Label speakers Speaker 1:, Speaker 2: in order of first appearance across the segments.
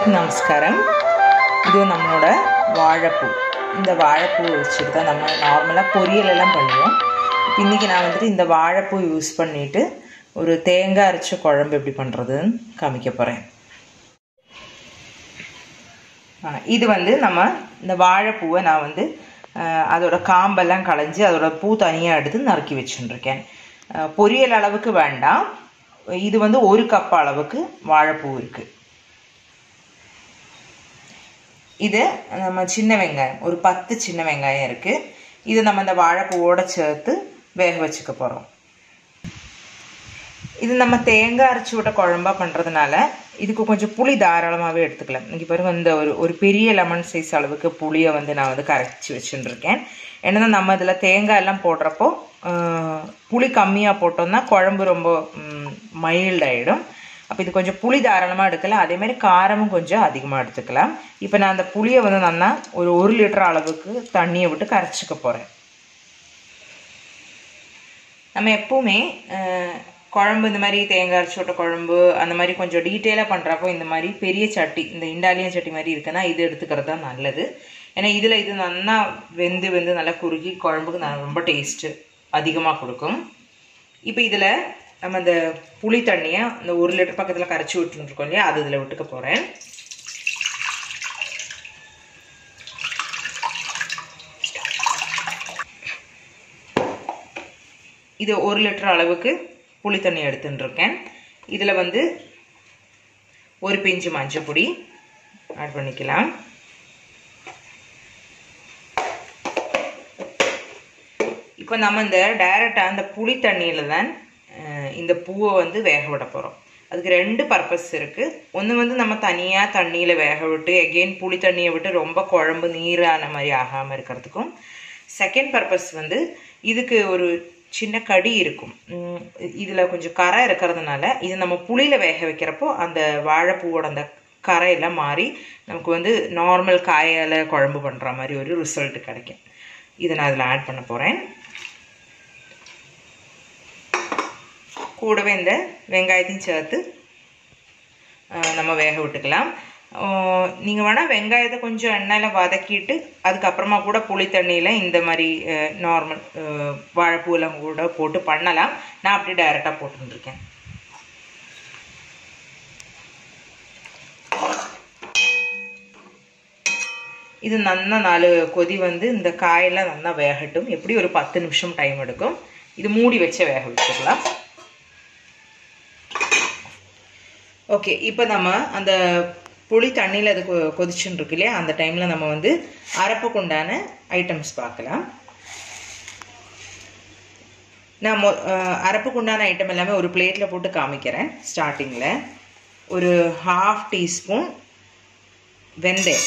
Speaker 1: எல்லாருக்கும் நமஸ்காரம் இது நம்மளோட வாழைப்பூ இந்த வாழைப்பூ வச்சுட்டு தான் நம்ம நார்மலாக பொரியல் எல்லாம் பண்ணுவோம் இன்றைக்கி நான் வந்துட்டு இந்த வாழைப்பூ யூஸ் பண்ணிவிட்டு ஒரு தேங்காய் அரைச்ச குழம்பு எப்படி பண்ணுறதுன்னு காமிக்க போகிறேன் இது வந்து நம்ம இந்த வாழைப்பூவை நான் வந்து அஹ், அதோட காம்பெல்லாம் களைஞ்சி அதோட பூ தனியாக எடுத்து நறுக்கி வச்சுட்டுருக்கேன் அஹ், பொரியல் அளவுக்கு வேண்டாம் இது வந்து ஒரு கப் அளவுக்கு வாழைப்பூ இருக்குது இது நம்ம சின்ன வெங்காயம் ஒரு பத்து சின்ன வெங்காயம் இருக்குது இது நம்ம இந்த வாழைப்பூவோட சேர்த்து வேக வச்சுக்க போகிறோம் இது நம்ம தேங்காய் அரைச்சி விட்ட குழம்பா பண்ணுறதுனால இதுக்கு கொஞ்சம் புளி தாராளமாகவே எடுத்துக்கலாம் இங்கே பாருங்க இந்த ஒரு ஒரு பெரிய லெமன் சைஸ் அளவுக்கு புளியை வந்து நான் வந்து கரைச்சி வச்சுட்டுருக்கேன் ஏன்னா நம்ம இதில் தேங்காய் எல்லாம் போடுறப்போ ஆஹ், புளி கம்மியாக போட்டோம்னா குழம்பு ரொம்ப மைல்ட் ஆகிடும் அப்போ இது கொஞ்சம் புளி தாராளமாக எடுக்கலாம் அதே மாதிரி காரமும் கொஞ்சம் அதிகமாக எடுத்துக்கலாம் இப்போ நான் அந்த புளியை வந்து நல்லா ஒரு ஒரு லிட்டர் அளவுக்கு தண்ணியை விட்டு கரைச்சிக்க போகிறேன் நம்ம எப்பவுமே அஹ், குழம்பு இந்த மாதிரி தேங்காய் அரைச்சி விட்ட குழம்பு அந்த மாதிரி கொஞ்சம் டீட்டெயிலாக பண்ணுறப்போ இந்த மாதிரி பெரிய சட்டி இந்த இண்டாலியன் சட்டி மாதிரி இருக்குன்னா இது எடுத்துக்கிறது தான் நல்லது ஏன்னா இதில் இது நல்லா வெந்து வெந்து நல்லா குறுகி குழம்புக்கு நான் ரொம்ப டேஸ்ட்டு அதிகமாக கொடுக்கும் இப்போ இதில் நம்ம இந்த புளி தண்ணியை இந்த ஒரு லிட்டர் பக்கத்தில் கரைச்சி விட்டுருக்கோம் இல்லையா அது இதில் விட்டுக்க போகிறேன் இது ஒரு லிட்டர் அளவுக்கு புளி தண்ணி எடுத்துட்டு இருக்கேன் இதில் வந்து ஒரு பிஞ்சு மஞ்சள் பொடி ஆட் பண்ணிக்கலாம் இப்போ நம்ம இந்த டைரெக்டாக அந்த புளி தண்ணியில் தான் அஹ், இந்த பூவை வந்து வேக விட போகிறோம் அதுக்கு ரெண்டு பர்பஸ் இருக்குது ஒன்று வந்து நம்ம தனியாக தண்ணியில் வேக விட்டு எகெயின் புளி தண்ணியை விட்டு ரொம்ப குழம்பு நீரான மாதிரி ஆகாமல் இருக்கிறதுக்கும் செகண்ட் பர்பஸ் வந்து இதுக்கு ஒரு சின்ன கடி இருக்கும் இதில் கொஞ்சம் கரை இருக்கிறதுனால இது நம்ம புளியில் வேக வைக்கிறப்போ அந்த வாழைப்பூவோட அந்த கரையெல்லாம் மாறி நமக்கு வந்து நார்மல் காயால் குழம்பு பண்ணுற மாதிரி ஒரு ரிசல்ட் கிடைக்கும் இதை நான் அதில் ஆட் பண்ண போகிறேன் கூடவே இந்த வெங்காயத்தையும் சேர்த்து அஹ், நம்ம வேக விட்டுக்கலாம் நீங்கள் வேணால் வெங்காயத்தை கொஞ்சம் எண்ணெயில் வதக்கிட்டு அதுக்கப்புறமா கூட புளி தண்ணியில் இந்த மாதிரி நார்மல் வாழைப்பூலாம் கூட போட்டு பண்ணலாம் நான் அப்படி டைரெக்டாக போட்டுருக்கேன் இது நல்லா நாலு கொதி வந்து இந்த காயெல்லாம் நல்லா வேகட்டும் எப்படி ஒரு பத்து நிமிஷம் டைம் எடுக்கும் இது மூடி வச்சு வேக வச்சுக்கலாம் ஓகே இப்போ நம்ம அந்த புளி தண்ணியில் அது கொ கொதிச்சுன்னு இருக்கு இல்லையா அந்த டைமில் நம்ம வந்து அரைப்புக்கு உண்டான ஐட்டம்ஸ் பார்க்கலாம் நான் மொ அஹ் அரைப்புக்கு உண்டான ஐட்டம் எல்லாமே ஒரு பிளேட்டில் போட்டு காமிக்கிறேன் ஸ்டார்டிங்கில் ஒரு ஹாஃப் டீஸ்பூன் வெந்தயம்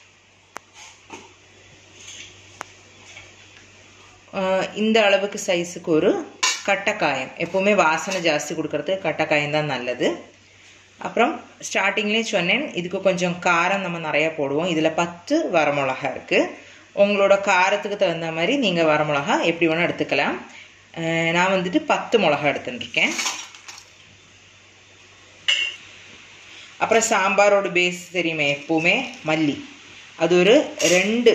Speaker 1: அஹ் இந்த அளவுக்கு சைஸுக்கு ஒரு கட்டைக்காயம் எப்போவுமே வாசனை ஜாஸ்தி கொடுக்கறதுக்கு கட்டைக்காயம் தான் நல்லது அப்புறம் ஸ்டார்டிங்லேயே சொன்னேன் இதுக்கு கொஞ்சம் காரம் நம்ம நிறையா போடுவோம் இதில் பத்து வரமிளகா இருக்குது உங்களோட காரத்துக்கு தகுந்த மாதிரி நீங்கள் வரமிளகா எப்படி வேணால் எடுத்துக்கலாம் அஹ் நான் வந்துட்டு பத்து மிளகா எடுத்துட்டுருக்கேன் அப்புறம் சாம்பாரோட பேஸ் தெரியுமே எப்போவுமே மல்லி அது ஒரு ரெண்டு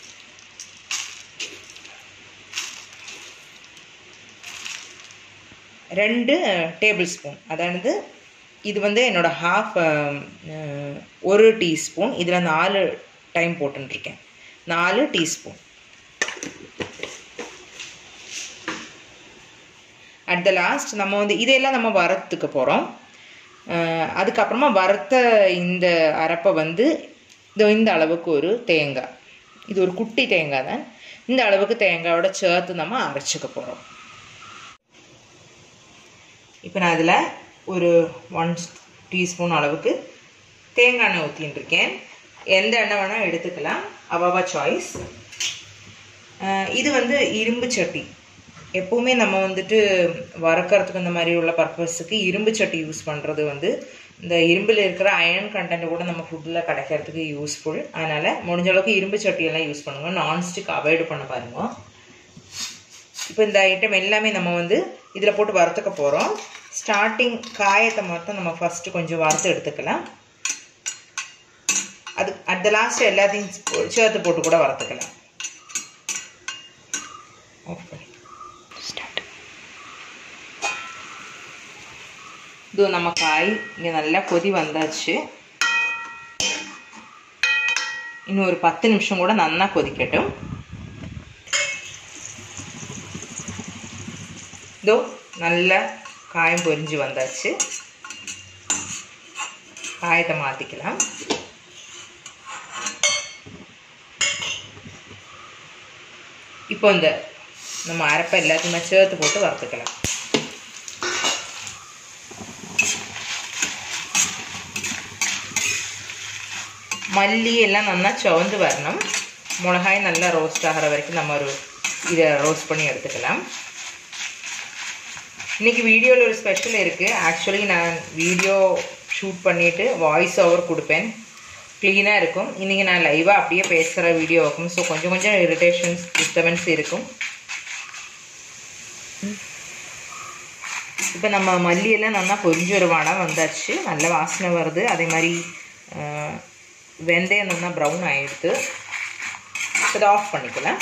Speaker 1: ரெண்டு டேபிள் ஸ்பூன் அதானது இது வந்து என்னோட ஹாஃப் ஒரு டீஸ்பூன் இதில் நாலு டைம் போட்டுருக்கேன் நாலு டீஸ்பூன் அட் த லாஸ்ட் நம்ம வந்து இதையெல்லாம் நம்ம வறுத்துக்க போகிறோம் அதுக்கப்புறமா வறுத்த இந்த அரைப்பை வந்து இதோ இந்த அளவுக்கு ஒரு தேங்காய் இது ஒரு குட்டி தேங்காய் தான் இந்த அளவுக்கு தேங்காயோட சேர்த்து நம்ம அரைச்சிக்க போகிறோம் இப்போ நான் அதில் ஒரு ஒன் டீஸ்பூன் அளவுக்கு தேங்காய் எண்ணெய் ஊற்றின்னு இருக்கேன் எந்த எண்ணெய் வேணால் எடுத்துக்கலாம் அவாவா சாய்ஸ் இது வந்து இரும்பு சட்டி எப்போவுமே நம்ம வந்துட்டு வறுக்கறதுக்கு இந்த மாதிரி உள்ள பர்பஸுக்கு இரும்பு சட்டி யூஸ் பண்ணுறது வந்து இந்த இரும்பில் இருக்கிற அயன் கண்டென்ட் கூட நம்ம ஃபுட்டில் கிடைக்கிறதுக்கு யூஸ்ஃபுல் அதனால் முடிஞ்ச அளவுக்கு இரும்பு சட்டியெல்லாம் யூஸ் பண்ணுங்க நான்ஸ்டிக் அவாய்டு பண்ண பாருங்க இப்போ இந்த ஐட்டம் எல்லாமே நம்ம வந்து இதில் போட்டு வறுத்துக்க போகிறோம் ஸ்டார்டிங் காயத்தை மட்டும் நம்ம ஃபஸ்ட்டு கொஞ்சம் வறுத்து எடுத்துக்கலாம் அட் த லாஸ்ட் எல்லாத்தையும் போ- சேர்த்து போட்டு கூட வறுத்துக்கலாம் ஆஃப் பண்ணி ஸ்டார்ட் இது நம்ம காய் இங்கே நல்லா கொதி வந்தாச்சு இன்னும் ஒரு பத்து நிமிஷம் கூட நல்லா கொதிக்கட்டும் இதோ நல்லா காயம் பொரிஞ்சு வந்தாச்சு காயத்தை மாற்றிக்கலாம் இப்போ இந்த நம்ம அரைப்பை எல்லாத்தையுமே சேர்த்து போட்டு வறுத்துக்கலாம் மல்லி எல்லாம் நல்லா சுவந்து வரணும் மிளகாய் நல்லா ரோஸ்ட் ஆகிற வரைக்கும் நம்ம ஒரு இதை ரோஸ்ட் பண்ணி எடுத்துக்கலாம் இன்றைக்கி வீடியோவில் ஒரு ஸ்பெஷல் இருக்குது ஆக்சுவலி நான் வீடியோ ஷூட் பண்ணிவிட்டு வாய்ஸ் ஓவர் கொடுப்பேன் க்ளீனாக இருக்கும் இன்றைக்கி நான் லைவாக அப்படியே பேசுகிற வீடியோ இருக்கும் ஸோ கொஞ்சம் கொஞ்சம் இரிட்டேஷன்ஸ் டிஸ்டர்பன்ஸ் இருக்கும் இப்போ நம்ம மல்லியெல்லாம் நல்லா பொரிஞ்சு ஒரு வடம் வந்தாச்சு நல்ல வாசனை வருது அதே மாதிரி அஹ், வெந்தயம் நல்லா ப்ரௌன் ஆகிடுது இதை ஆஃப் பண்ணிக்கலாம்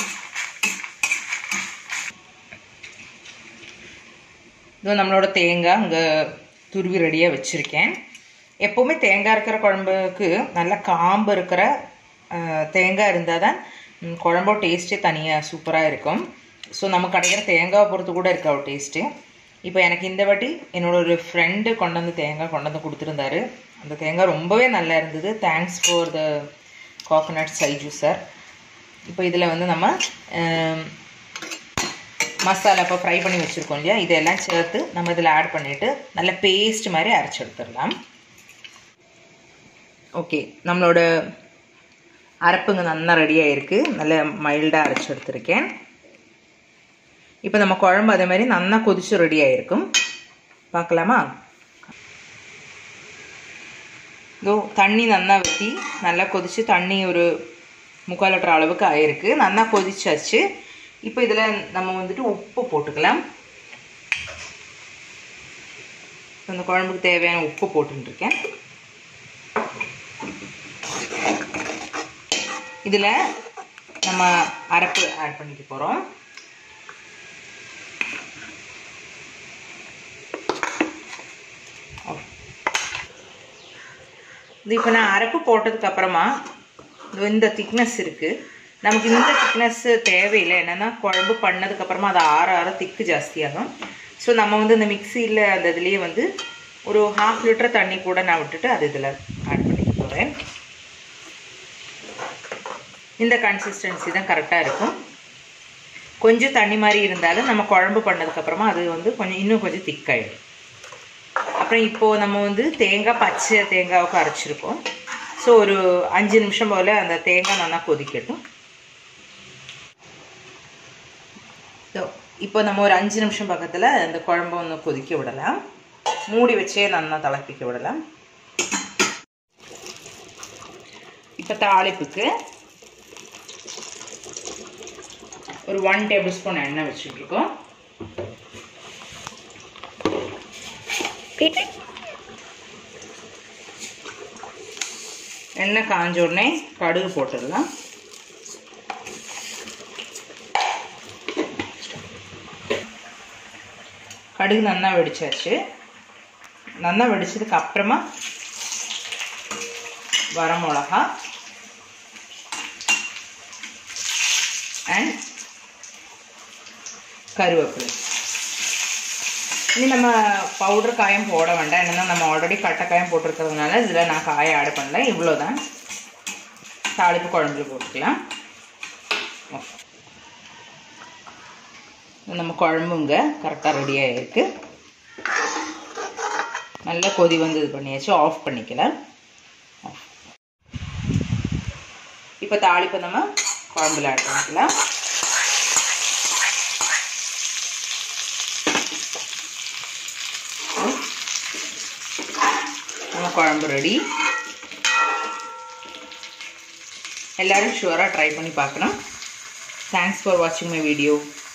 Speaker 1: இது நம்மளோட தேங்காய் இங்கே துருவி ரெடியாக வச்சுருக்கேன் எப்போவுமே தேங்காய் இருக்கிற குழம்புக்கு நல்ல காம்பு இருக்கிற அஹ், தேங்காய் இருந்தால் தான் ம், குழம்போட டேஸ்ட்டே தனியாக சூப்பராக இருக்கும் ஸோ நம்ம கிடைக்கிற தேங்காவை பொறுத்து கூட இருக்கா ஒரு டேஸ்ட்டு இப்போ எனக்கு இந்த வாட்டி என்னோட ஒரு ஃப்ரெண்டு கொண்டு வந்து தேங்காய் கொண்டு வந்து கொடுத்துருந்தாரு அந்த தேங்காய் ரொம்பவே நல்லா இருந்தது தேங்க்ஸ் ஃபார் த கோகனட் சை ஜூஸர் இப்போ இதில் வந்து நம்ம அஹ், மசாலா இப்போ ஃப்ரை பண்ணி வச்சுருக்கோம் இல்லையா இதெல்லாம் சேர்த்து நம்ம இதில் ஆட் பண்ணிவிட்டு நல்ல பேஸ்ட் மாதிரி அரைச்சி எடுத்துடலாம் ஓகே நம்மளோட அரைப்புங்க நல்லா ரெடியாக இருக்குது நல்ல மைல்டாக அரைச்சி எடுத்திருக்கேன் இப்போ நம்ம குழம்பு அதே மாதிரி நல்லா கொதிச்சு ரெடி ஆகிருக்கும் பார்க்கலாமா இதோ தண்ணி நல்லா ஊற்றி நல்லா கொதிச்சு தண்ணி ஒரு முக்கால் லிட்டர் அளவுக்கு ஆயிருக்கு நல்லா கொதிச்சாச்சு இப்போ இதில் நம்ம வந்துட்டு உப்பு போட்டுக்கலாம் இந்த குழம்புக்கு தேவையான உப்பு போட்டுருக்கேன் இதில் நம்ம அரைப்பு ஆட் பண்ணிக்க போகிறோம் இது இப்போ நான் அரைப்பு போட்டதுக்கு அப்புறமா இது இந்த திக்னஸ் இருக்குது நமக்கு இந்த திக்னஸ் தேவையில்லை என்னென்னா குழம்பு பண்ணதுக்கப்புறமா அது ஆற ஆற திக்கு ஜாஸ்தியாகும் ஸோ நம்ம வந்து இந்த மிக்சியில் அந்த இதுலேயே வந்து ஒரு ஹாஃப் லிட்டர் தண்ணி கூட நான் விட்டுட்டு அது இதில் ஆட் பண்ணிக்க போகிறேன் இந்த கன்சிஸ்டன்சி தான் கரெக்டாக இருக்கும் கொஞ்சம் தண்ணி மாதிரி இருந்தாலும் நம்ம குழம்பு பண்ணதுக்கப்புறமா அது வந்து கொஞ்சம் இன்னும் கொஞ்சம் திக்காயிடும் அப்புறம் இப்போது நம்ம வந்து தேங்காய் பச்சை தேங்காவுக்கு அரைச்சிருக்கோம் ஸோ ஒரு அஞ்சு நிமிஷம் போல் அந்த தேங்காய் நல்லா கொதிக்கட்டும் இதோ, இப்போ நம்ம ஒரு அஞ்சு நிமிஷம் பக்கத்தில் அந்த குழம்பு ஒன்று கொதிக்க விடலாம் மூடி வச்சே நல்லா திளப்பிக்க விடலாம் இப்போ தாளிப்புக்கு ஒரு ஒன் டேபிள் ஸ்பூன் எண்ணெய் வச்சுட்ருக்கோம் எண்ணெய் காஞ்ச உடனே கடுகு போட்டுடலாம் கடுகு நல்லா வெடிச்சாச்சு நல்லா வெடிச்சதுக்கு அப்புறமா வரமிளகா அண்ட் கருவேப்பிலை இனி நம்ம பவுடர் காயம் போட வேண்டாம் என்னென்னா நம்ம ஆல்ரெடி கட்டை காயம் போட்டிருக்கிறதுனால இதில் நான் காயை ஆட் பண்ணல இவ்வளோ தான் தாளிப்பு குழம்புல போட்டுக்கலாம் ஓகே. நம்ம குழம்புங்க கரெக்டாக ரெடியாக இருக்குது நல்லா கொதி வந்து இது பண்ணியாச்சு ஆஃப் பண்ணிக்கலாம் இப்போ தாளிப்பை நம்ம குழம்புல ஆட் பண்ணிக்கலாம் நம்ம குழம்பு ரெடி எல்லோரும் ஷுவராக ட்ரை பண்ணி பார்க்கணும் தேங்க்ஸ் ஃபார் வாட்சிங் மை வீடியோ